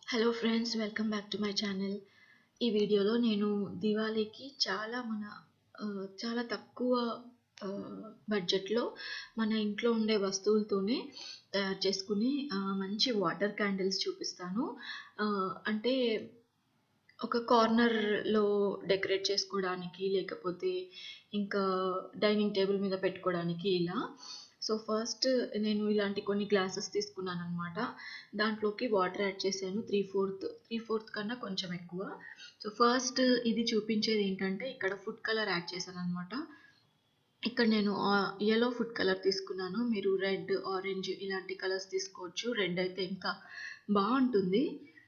hello friends welcome back to my channel ఈ వీడియోలో నేను దివాళీకి చాలా మన ఆ, చాలా తక్కువ ఆ, బడ్జెట్లో మన ఇంట్లో ఉండే వస్తువులతోనే తయారు చేసుకునే ఆ, మంచి వాటర్ క్యాండిల్స్ చూపిస్తాను ఆ, అంటే ఒక కార్నర్లో డెకరేట్ చేసుకోవడానికి లేకపోతే ఇంకా డైనింగ్ టేబుల్ మీద పెట్టుకోవడానికి ఇలా సో ఫస్ట్ నేను ఇలాంటి కొన్ని గ్లాసెస్ తీసుకున్నాను అనమాట దాంట్లోకి వాటర్ యాడ్ చేశాను త్రీ ఫోర్త్ త్రీ ఫోర్త్ కన్నా కొంచెం ఎక్కువ సో ఫస్ట్ ఇది చూపించేది ఏంటంటే ఇక్కడ ఫుడ్ కలర్ యాడ్ చేశాను అనమాట ఇక్కడ నేను ఎల్లో ఫుడ్ కలర్ తీసుకున్నాను మీరు రెడ్ ఆరెంజ్ ఇలాంటి కలర్స్ తీసుకోవచ్చు రెడ్ అయితే ఇంకా బాగుంటుంది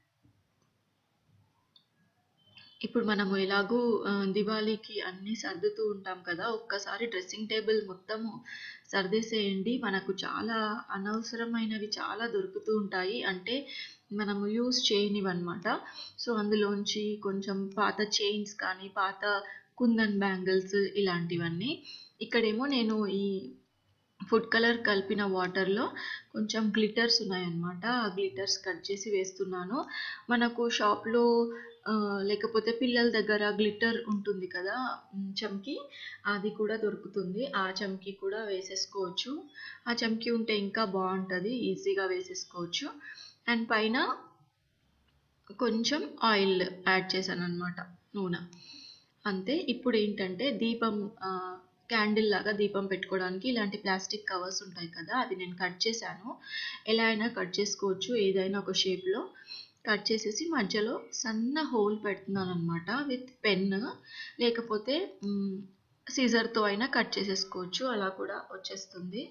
ఇప్పుడు మనము ఎలాగూ ఆ, దివాళీకి అన్నీ సర్దుతూ ఉంటాం కదా ఒక్కసారి డ్రెస్సింగ్ టేబుల్ మొత్తము సర్దేసేయండి మనకు చాలా అనవసరమైనవి చాలా దొరుకుతూ ఉంటాయి అంటే మనము యూస్ చేయనివన్నమాట సో అందులోంచి కొంచెం పాత చైన్స్ కానీ పాత కుందన్ బ్యాంగిల్స్ ఇలాంటివన్నీ ఇక్కడేమో నేను ఈ ఫుడ్ కలర్ కలిపిన వాటర్లో కొంచెం గ్లిటర్స్ ఉన్నాయన్నమాట ఆ గ్లిటర్స్ కట్ చేసి వేస్తున్నాను మనకు షాప్లో ఆ, లేకపోతే పిల్లల దగ్గర గ్లిటర్ ఉంటుంది కదా ఉమ్, చమ్కీ అది కూడా దొరుకుతుంది ఆ చమ్కీ కూడా వేసేసుకోవచ్చు ఆ చమ్కీ ఉంటే ఇంకా బాగుంటుంది ఈజీగా వేసేసుకోవచ్చు అండ్ పైన కొంచెం ఆయిల్ యాడ్ చేశాను అనమాట నూనె అంతే ఇప్పుడు ఏంటంటే దీపం క్యాండిల్ లాగా దీపం పెట్టుకోవడానికి ఇలాంటి ప్లాస్టిక్ కవర్స్ ఉంటాయి కదా అది నేను కట్ చేశాను ఎలా అయినా కట్ చేసుకోవచ్చు ఏదైనా ఒక షేప్లో కట్ చేసేసి మధ్యలో సన్న హోల్ పెడుతున్నాను అనమాట విత్ పెన్ లేకపోతే సీజర్తో అయినా కట్ చేసేసుకోవచ్చు అలా కూడా వచ్చేస్తుంది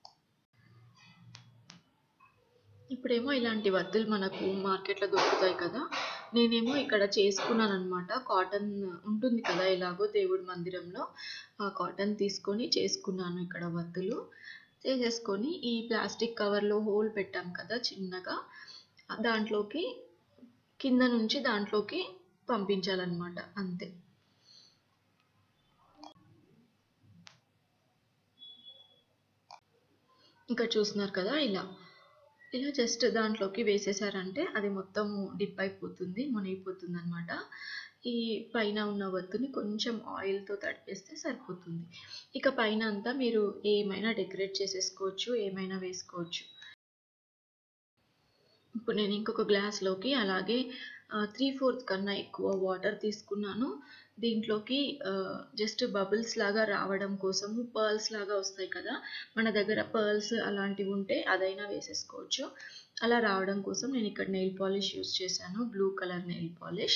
ఇప్పుడేమో ఇలాంటి వత్తులు మనకు మార్కెట్లో దొరుకుతాయి కదా నేనేమో ఇక్కడ చేసుకున్నాను అనమాట కాటన్ ఉంటుంది కదా ఇలాగో దేవుడి మందిరంలో ఆ కాటన్ తీసుకొని చేసుకున్నాను ఇక్కడ వత్తులు చేసేసుకొని ఈ ప్లాస్టిక్ కవర్లో హోల్ పెట్టాం కదా చిన్నగా దాంట్లోకి కింద నుంచి దాంట్లోకి పంపించాలన్నమాట అంతే ఇంకా చూస్తున్నారు కదా ఇలా ఇలా జస్ట్ దాంట్లోకి వేసేసారంటే అది మొత్తం డిప్ అయిపోతుంది మునిగిపోతుంది అనమాట ఈ పైన ఉన్న వత్తుని కొంచెం ఆయిల్తో తడిపేస్తే సరిపోతుంది ఇక పైన అంతా మీరు ఏమైనా డెకరేట్ చేసేసుకోవచ్చు ఏమైనా వేసుకోవచ్చు ఇప్పుడు నేను ఇంకొక గ్లాస్లోకి అలాగే త్రీ ఫోర్త్ కన్నా ఎక్కువ వాటర్ తీసుకున్నాను దీంట్లోకి జస్ట్ బబుల్స్ లాగా రావడం కోసము పర్ల్స్ లాగా వస్తాయి కదా మన దగ్గర పర్ల్స్ అలాంటివి ఉంటే అదైనా వేసేసుకోవచ్చు అలా రావడం కోసం నేను ఇక్కడ నెయిల్ పాలిష్ యూస్ చేశాను బ్లూ కలర్ నెయిల్ పాలిష్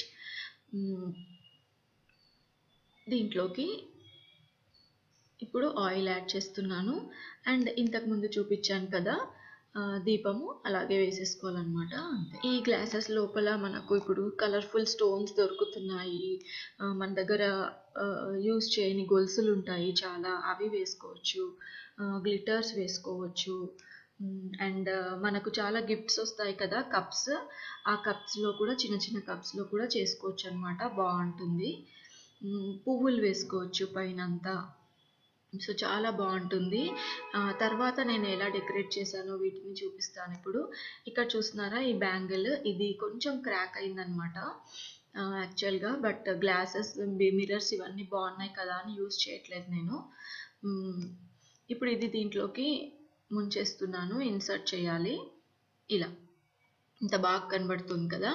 దీంట్లోకి ఇప్పుడు ఆయిల్ యాడ్ చేస్తున్నాను అండ్ ఇంతకుముందు చూపించాను కదా ఆ, దీపము అలాగే వేసేసుకోవాలన్నమాట అంతే ఈ గ్లాసెస్ లోపల మనకు ఇప్పుడు కలర్ఫుల్ స్టోన్స్ దొరుకుతున్నాయి ఆ, మన దగ్గర యూస్ చేయని గొలుసులు ఉంటాయి చాలా అవి వేసుకోవచ్చు గ్లిటర్స్ వేసుకోవచ్చు అండ్ మనకు చాలా గిఫ్ట్స్ వస్తాయి కదా కప్స్ ఆ కప్స్లో కూడా చిన్న చిన్న కప్స్లో కూడా చేసుకోవచ్చు అనమాట బాగుంటుంది మ్, పువ్వులు వేసుకోవచ్చు పైన అంతా సో చాలా బాగుంటుంది ఆ, తర్వాత నేను ఎలా డెకరేట్ చేశానో వీటిని చూపిస్తాను ఇప్పుడు ఇక్కడ చూస్తున్నారా ఈ బ్యాంగిల్ ఇది కొంచెం క్రాక్ అయిందనమాట యాక్చువల్గా బట్ గ్లాసెస్ మిర్రర్స్ ఇవన్నీ బాగున్నాయి కదా అని యూస్ చేయట్లేదు నేను మ్, ఇప్పుడు ఇది దీంట్లోకి ముంచేస్తున్నాను ఇన్సర్ట్ చేయాలి ఇలా ఇంత బాగా కనబడుతుంది కదా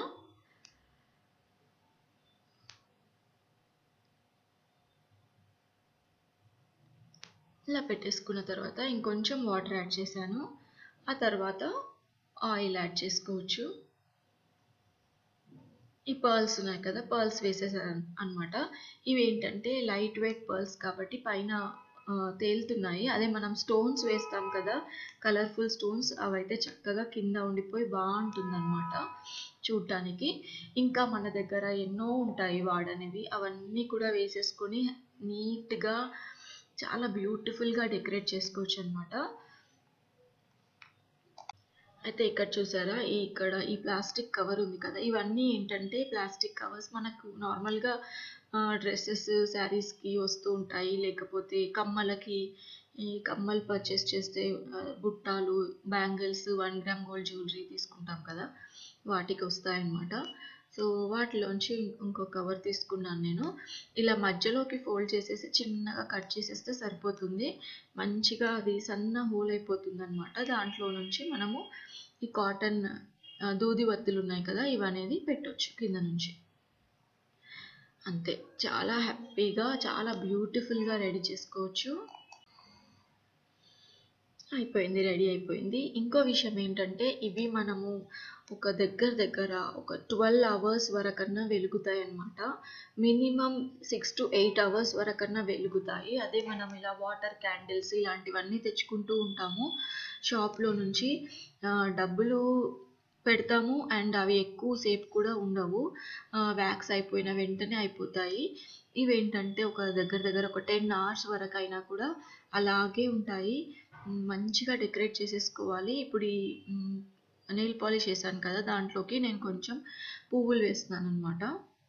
ఇలా పెట్టేసుకున్న తర్వాత ఇంకొంచెం వాటర్ యాడ్ చేశాను ఆ తర్వాత ఆయిల్ యాడ్ చేసుకోవచ్చు ఈ పర్ల్స్ ఉన్నాయి కదా పర్ల్స్ వేసేసాను అనమాట ఇవి ఏంటంటే లైట్ వెయిట్ పర్ల్స్ కాబట్టి పైన ఆ, తేలుతున్నాయి అదే మనం స్టోన్స్ వేస్తాం కదా కలర్ఫుల్ స్టోన్స్ అవైతే చక్కగా కింద ఉండిపోయి బాగుంటుంది అనమాట చూడ్డానికి ఇంకా మన దగ్గర ఎన్నో ఉంటాయి వాడనివి అవన్నీ కూడా వేసేసుకొని నీట్గా చాలా బ్యూటిఫుల్గా డెకరేట్ చేసుకోవచ్చు అనమాట అయితే ఇక్కడ చూసారా ఈ ఇక్కడ ఈ ప్లాస్టిక్ కవర్ ఉంది కదా ఇవన్నీ ఏంటంటే ప్లాస్టిక్ కవర్స్ మనకు నార్మల్గా డ్రెస్సెస్ శారీస్కి వస్తూ ఉంటాయి లేకపోతే కమ్మలకి ఈ కమ్మలు పర్చేస్ చేస్తే ఆ, బుట్టాలు bangles one gram gold jewellery తీసుకుంటాం కదా వాటికి వస్తాయన్నమాట సో వాటిలోంచి ఇంకో కవర్ తీసుకున్నాను నేను ఇలా మధ్యలోకి ఫోల్డ్ చేసేసి చిన్నగా కట్ చేసేస్తే సరిపోతుంది మంచిగా అది సన్న హోల్ అయిపోతుంది అనమాట దాంట్లో నుంచి మనము ఈ కాటన్ దూది వత్తులు ఉన్నాయి కదా ఇవనేది పెట్టొచ్చు కింద నుంచి అంతే చాలా హ్యాపీగా చాలా బ్యూటిఫుల్గా రెడీ చేసుకోవచ్చు అయిపోయింది రెడీ అయిపోయింది ఇంకో విషయం ఏంటంటే ఇవి మనము ఒక దగ్గర దగ్గర ఒక ట్వెల్వ్ అవర్స్ వరకన్నా వెలుగుతాయి అన్నమాట minimum six to eight hours వరకన్నా వెలుగుతాయి అదే మనం ఇలా వాటర్ క్యాండిల్స్ ఇలాంటివన్నీ తెచ్చుకుంటూ ఉంటాము షాప్లో నుంచి డబ్బులు పెడతాము అండ్ అవి ఎక్కువ సేపు కూడా ఉండవు వ్యాక్స్ అయిపోయిన వెంటనే అయిపోతాయి ఇవేంటంటే ఒక దగ్గర దగ్గర ఒక టెన్ అవర్స్ వరకు అయినా కూడా అలాగే ఉంటాయి మంచిగా డెకరేట్ చేసేసుకోవాలి ఇప్పుడు ఈ నెయిల్ పాలిష్ వేసాను కదా దాంట్లోకి నేను కొంచెం పువ్వులు వేస్తున్నాను అనమాట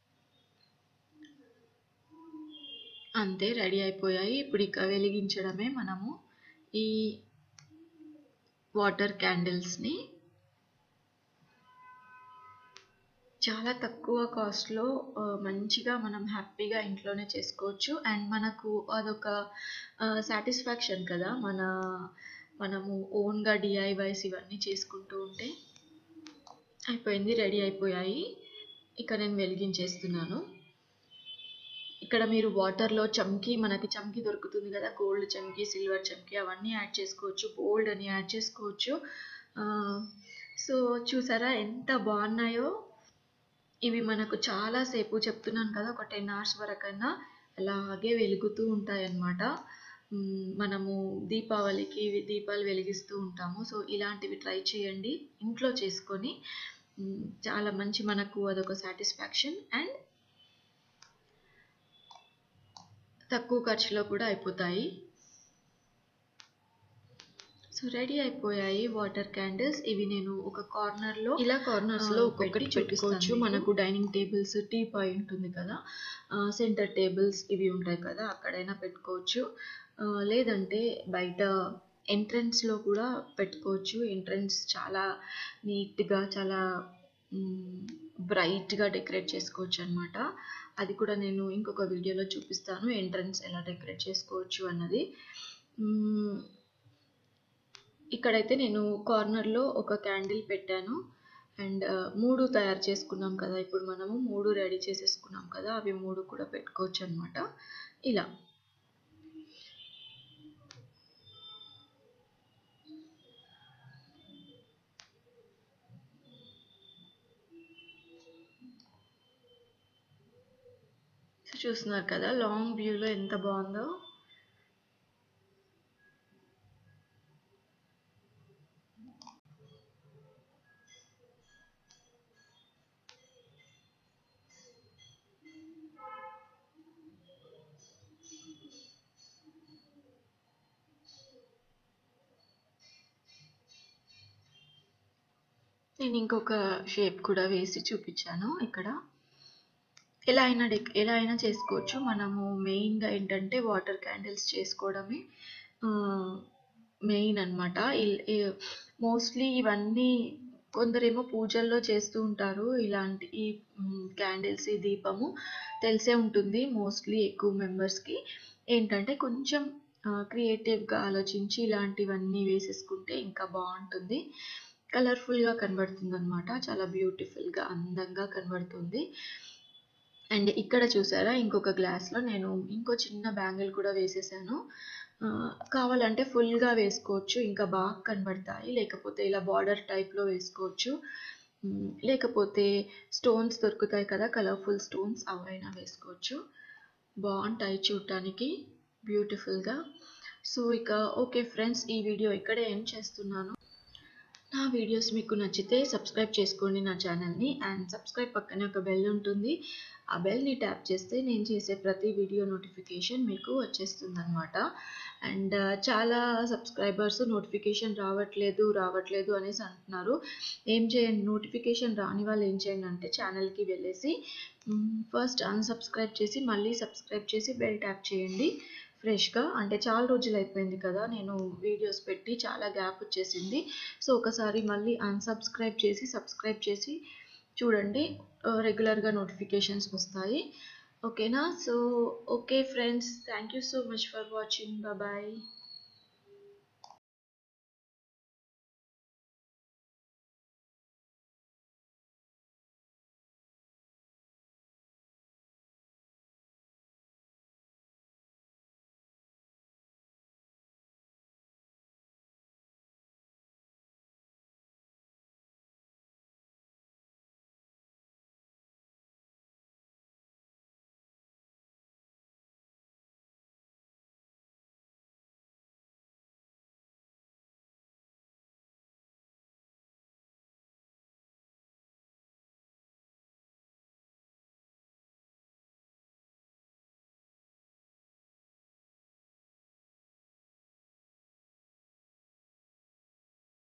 అంతే రెడీ అయిపోయాయి ఇప్పుడు ఇక వెలిగించడమే మనము ఈ వాటర్ క్యాండిల్స్ని చాలా తక్కువ కాస్ట్లో మంచిగా మనం హ్యాపీగా ఇంట్లోనే చేసుకోవచ్చు అండ్ మనకు అదొక సాటిస్ఫాక్షన్ కదా మన మనము ఓన్గా డిఐవైస్ ఇవన్నీ చేసుకుంటూ ఉంటే అయిపోయింది రెడీ అయిపోయాయి ఇక నేను వెలిగించేస్తున్నాను ఇక్కడ మీరు వాటర్లో చమ్కీ మనకి చమ్కీ దొరుకుతుంది కదా గోల్డ్ చమ్కీ సిల్వర్ చమ్కీ అవన్నీ యాడ్ చేసుకోవచ్చు గోల్డ్ అని యాడ్ చేసుకోవచ్చు సో చూసారా ఎంత బాగున్నాయో ఇవి మనకు చాలాసేపు చెప్తున్నాను కదా ఒక టెన్ అవర్స్ వరకైనా అలాగే వెలుగుతూ ఉంటాయి అన్నమాట మనము దీపావళికి దీపాలు వెలిగిస్తూ ఉంటాము సో ఇలాంటివి ట్రై చేయండి ఇంట్లో చేసుకొని చాలా మంచి మనకు అదొక సాటిస్ఫాక్షన్ అండ్ తక్కువ ఖర్చులో కూడా అయిపోతాయి సో రెడీ అయిపోయాయి వాటర్ క్యాండిల్స్ ఇవి నేను ఒక కార్నర్ లో ఇలా కార్నర్స్ లో ఒక్కొక్కటి పెట్టుకోవచ్చు మనకు డైనింగ్ టేబుల్స్ టీ పాయ్ ఉంటుంది కదా సెంటర్ టేబుల్స్ ఇవి ఉంటాయి కదా అక్కడైనా పెట్టుకోవచ్చు లేదంటే బయట ఎంట్రన్స్ లో కూడా పెట్టుకోవచ్చు ఎంట్రన్స్ చాలా నీట్ గా చాలా బ్రైట్ గా డెకరేట్ చేసుకోవచ్చు అనమాట అది కూడా నేను ఇంకొక వీడియోలో చూపిస్తాను ఎంట్రన్స్ ఎలా డెకరేట్ చేసుకోవచ్చు అన్నది ఇక్కడైతే నేను కార్నర్లో ఒక క్యాండిల్ పెట్టాను అండ్ మూడు తయారు చేసుకున్నాం కదా ఇప్పుడు మనము మూడు రెడీ చేసేసుకున్నాం కదా అవి మూడు కూడా పెట్టుకోవచ్చు అనమాట ఇలా చూస్తున్నారు కదా లాంగ్ వ్యూలో ఎంత బాగుందో నేను ఇంకొక షేప్ కూడా వేసి చూపించాను ఇక్కడ ఎలా అయినా డెక్ ఎలా అయినా చేసుకోవచ్చు మనము మెయిన్గా ఏంటంటే వాటర్ క్యాండిల్స్ చేసుకోవడమే మెయిన్ అనమాట మోస్ట్లీ ఇవన్నీ కొందరేమో పూజల్లో చేస్తూ ఉంటారు ఇలాంటి ఈ క్యాండిల్స్ ఈ దీపము తెలిసే ఉంటుంది మోస్ట్లీ ఎక్కువ మెంబర్స్కి ఏంటంటే కొంచెం క్రియేటివ్గా ఆలోచించి ఇలాంటివన్నీ వేసేసుకుంటే ఇంకా బాగుంటుంది కలర్ఫుల్గా కనబడుతుంది అనమాట చాలా బ్యూటిఫుల్గా అందంగా కనబడుతుంది అండ్ ఇక్కడ చూసారా ఇంకొక గ్లాస్లో నేను ఇంకో చిన్న బ్యాంగిల్ కూడా వేసేసాను కావాలంటే ఫుల్గా వేసుకోవచ్చు ఇంకా బాగా కనబడతాయి లేకపోతే ఇలా బార్డర్ టైప్లో వేసుకోవచ్చు లేకపోతే స్టోన్స్ దొరుకుతాయి కదా కలర్ఫుల్ స్టోన్స్ అవైనా వేసుకోవచ్చు బాగుంటాయి చూడటానికి బ్యూటిఫుల్గా సో ఇక ఓకే ఫ్రెండ్స్ ఈ వీడియో ఇక్కడే ఏం చేస్తున్నాను నా వీడియోస్ మీకు నచ్చితే సబ్స్క్రైబ్ చేసుకోండి నా ఛానల్ని అండ్ సబ్స్క్రైబ్ పక్కనే ఒక బెల్ ఉంటుంది ఆ బెల్ని ట్యాప్ చేస్తే నేను చేసే ప్రతి వీడియో నోటిఫికేషన్ మీకు వచ్చేస్తుంది అనమాట అండ్ చాలా సబ్స్క్రైబర్స్ నోటిఫికేషన్ రావట్లేదు రావట్లేదు అనేసి అంటున్నారు ఏం చేయండి నోటిఫికేషన్ రాని వాళ్ళు ఏం చేయండి అంటే ఛానల్కి వెళ్ళేసి ఫస్ట్ అన్సబ్స్క్రైబ్ చేసి మళ్ళీ సబ్స్క్రైబ్ చేసి బెల్ ట్యాప్ చేయండి ఫ్రెష్గా అంటే చాలా రోజులు అయిపోయింది కదా నేను వీడియోస్ పెట్టి చాలా గ్యాప్ వచ్చేసింది సో ఒకసారి మళ్ళీ అన్సబ్స్క్రైబ్ చేసి సబ్స్క్రైబ్ చేసి చూడండి రెగ్యులర్గా నోటిఫికేషన్స్ వస్తాయి ఓకేనా so okay friends thank you so much for watching bye